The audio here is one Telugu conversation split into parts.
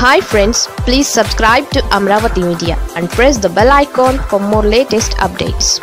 hi friends please subscribe to Amaravati media and press the bell icon for more latest updates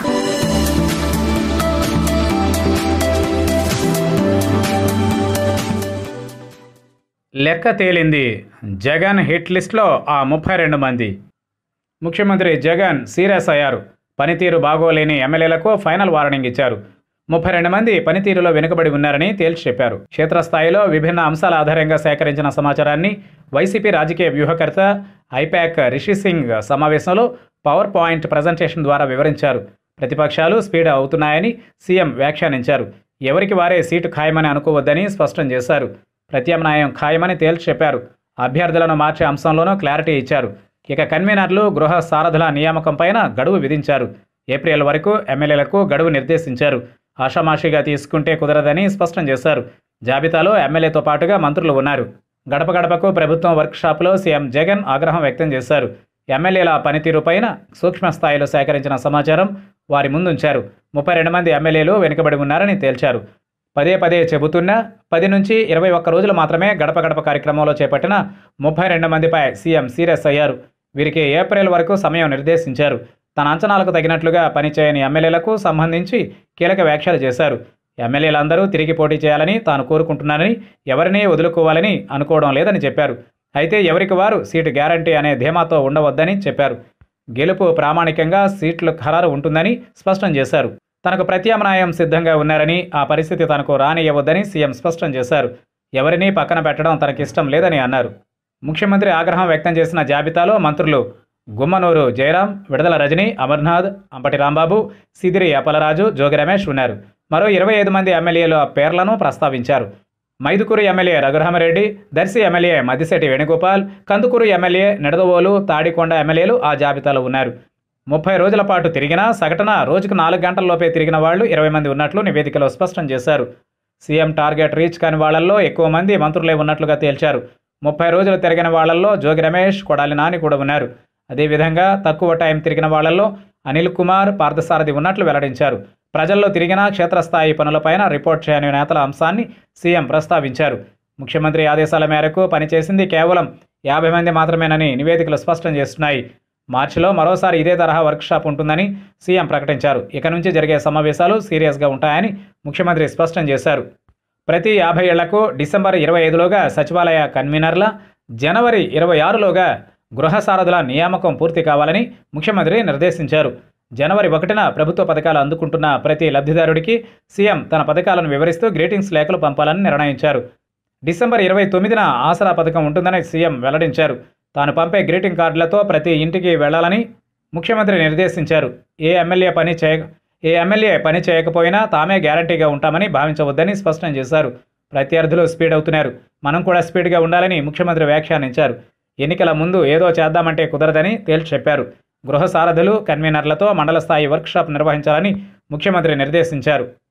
లెక్క తేలింది జగన్ హిట్ లిస్ట్లో ఆ ముప్పై రెండు మంది ముఖ్యమంత్రి జగన్ సీరియస్ అయ్యారు పనితీరు బాగోలేని ఎమ్మెల్యేలకు ఫైనల్ వార్నింగ్ ఇచ్చారు ముప్పై రెండు మంది పనితీరులో వెనుకబడి ఉన్నారని తేల్చి చెప్పారు క్షేత్రస్థాయిలో విభిన్న అంశాల ఆధారంగా సేకరించిన సమాచారాన్ని వైసీపీ రాజకీయ వ్యూహకర్త ఐపాక్ రిషి సింగ్ సమావేశంలో పవర్ పాయింట్ ప్రజెంటేషన్ ద్వారా వివరించారు ప్రతిపక్షాలు స్పీడ్ అవుతున్నాయని సీఎం వ్యాఖ్యానించారు ఎవరికి వారే సీటు ఖాయమని అనుకోవద్దని స్పష్టం చేశారు ప్రత్యామ్నాయం ఖాయమని తేల్చి చెప్పారు అభ్యర్థులను మార్చే అంశంలోనూ క్లారిటీ ఇచ్చారు ఇక కన్వీనర్లు గృహ సారథుల నియామకం పైన గడువు విధించారు ఏప్రిల్ వరకు ఎమ్మెల్యేలకు గడువు నిర్దేశించారు ఆషామాషిగా తీసుకుంటే కుదరదని స్పష్టం చేశారు జాబితాలో ఎమ్మెల్యేతో పాటుగా మంత్రులు ఉన్నారు గడప గడపకు ప్రభుత్వం వర్క్షాప్లో సీఎం జగన్ ఆగ్రహం వ్యక్తం చేశారు ఎమ్మెల్యేల పనితీరు పైన సూక్ష్మ స్థాయిలో సేకరించిన సమాచారం వారి ముందుంచారు ముప్పై రెండు మంది ఎమ్మెల్యేలు వెనుకబడి ఉన్నారని తేల్చారు పదే పదే చెబుతున్నా పది నుంచి ఇరవై ఒక్క రోజులు మాత్రమే గడప గడప కార్యక్రమంలో చేపట్టిన ముప్పై రెండు మందిపై సీఎం సీరియస్ అయ్యారు వీరికి ఏప్రిల్ వరకు సమయం నిర్దేశించారు తన అంచనాలకు తగినట్లుగా పనిచేయని ఎమ్మెల్యేలకు సంబంధించి కీలక వ్యాఖ్యలు చేశారు ఎమ్మెల్యేలందరూ తిరిగి పోటీ చేయాలని తాను కోరుకుంటున్నానని ఎవరినీ వదులుకోవాలని అనుకోవడం లేదని చెప్పారు అయితే ఎవరికి వారు సీటు గ్యారంటీ అనే ధీమాతో ఉండవద్దని చెప్పారు గెలుపు ప్రామాణికంగా సీట్లు ఖరారు ఉంటుందని స్పష్టం చేశారు తనకు ప్రత్యామ్నాయం సిద్ధంగా ఉన్నారని ఆ పరిస్థితి తనకు రానియవద్దని సీఎం స్పష్టం చేశారు ఎవరినీ పక్కన పెట్టడం తనకిష్టం లేదని అన్నారు ముఖ్యమంత్రి ఆగ్రహం వ్యక్తం చేసిన జాబితాలో మంత్రులు గుమ్మనూరు జయరాం విడదల రజని అమర్నాథ్ అంపటి రాంబాబు సిదిరి అప్పలరాజు జోగి రమేష్ ఉన్నారు మరో ఇరవై ఐదు మంది ఎమ్మెల్యేల పేర్లను ప్రస్తావించారు Mydukur MLA Raghurama Reddy Darsi MLA Maddisetty Venugopal Kandukur MLA Nidadavolu Tadikonda ఎమ్మెల్యేలు ఆ జాబితాలో ఉన్నారు ముప్పై రోజుల పాటు తిరిగినా సగటున రోజుకు నాలుగు గంటల్లోపే తిరిగిన వాళ్ళు ఇరవై మంది ఉన్నట్లు నివేదికలో స్పష్టం చేశారు సీఎం టార్గెట్ రీచ్ కాని వాళ్లలో ఎక్కువ మంది మంత్రులే ఉన్నట్లుగా తేల్చారు ముప్పై రోజులు తిరిగిన వాళ్లలో జోగి రమేష్ కొడాలి నాని కూడా ఉన్నారు అదేవిధంగా తక్కువ టైం తిరిగిన వాళ్లలో అనిల్ కుమార్ పార్థసారథి ఉన్నట్లు వెల్లడించారు ప్రజల్లో తిరిగిన క్షేత్రస్థాయి పనులపైన రిపోర్ట్ చేయని నేతల అంశాన్ని సీఎం ప్రస్తావించారు ముఖ్యమంత్రి ఆదేశాల మేరకు పనిచేసింది కేవలం యాభై మంది మాత్రమేనని నివేదికలు స్పష్టం చేస్తున్నాయి మార్చిలో మరోసారి ఇదే తరహా వర్క్షాప్ ఉంటుందని సీఎం ప్రకటించారు ఇక నుంచి జరిగే సమావేశాలు సీరియస్గా ఉంటాయని ముఖ్యమంత్రి స్పష్టం చేశారు ప్రతి యాభై ఏళ్లకు డిసెంబర్ ఇరవై ఐదులోగా సచివాలయ కన్వీనర్ల జనవరి ఇరవై ఆరులోగా గృహ సారథుల నియామకం పూర్తి కావాలని ముఖ్యమంత్రి నిర్దేశించారు జనవరి ఒకటిన ప్రభుత్వ పథకాలు అందుకుంటున్న ప్రతి లబ్ధిదారుడికి సీఎం తన పథకాలను వివరిస్తూ గ్రీటింగ్స్ లేఖలు పంపాలని నిర్ణయించారు డిసెంబర్ ఇరవై తొమ్మిదిన ఆసరా పథకం ఉంటుందని సీఎం వెల్లడించారు తాను పంపే గ్రీటింగ్ కార్డులతో ప్రతి ఇంటికి వెళ్లాలని ముఖ్యమంత్రి నిర్దేశించారు ఏ ఎమ్మెల్యే పని చేయ ఏ ఎమ్మెల్యే పని చేయకపోయినా తామే గ్యారంటీగా ఉంటామని భావించవద్దని స్పష్టం చేశారు ప్రత్యర్థులు స్పీడ్ అవుతున్నారు మనం కూడా స్పీడ్గా ఉండాలని ముఖ్యమంత్రి వ్యాఖ్యానించారు ఎన్నికల ముందు ఏదో చేద్దామంటే కుదరదని తేల్చి చెప్పారు గృహ సారథులు కన్వీనర్లతో మండల స్థాయి వర్క్షాప్ నిర్వహించాలని ముఖ్యమంత్రి నిర్దేశించారు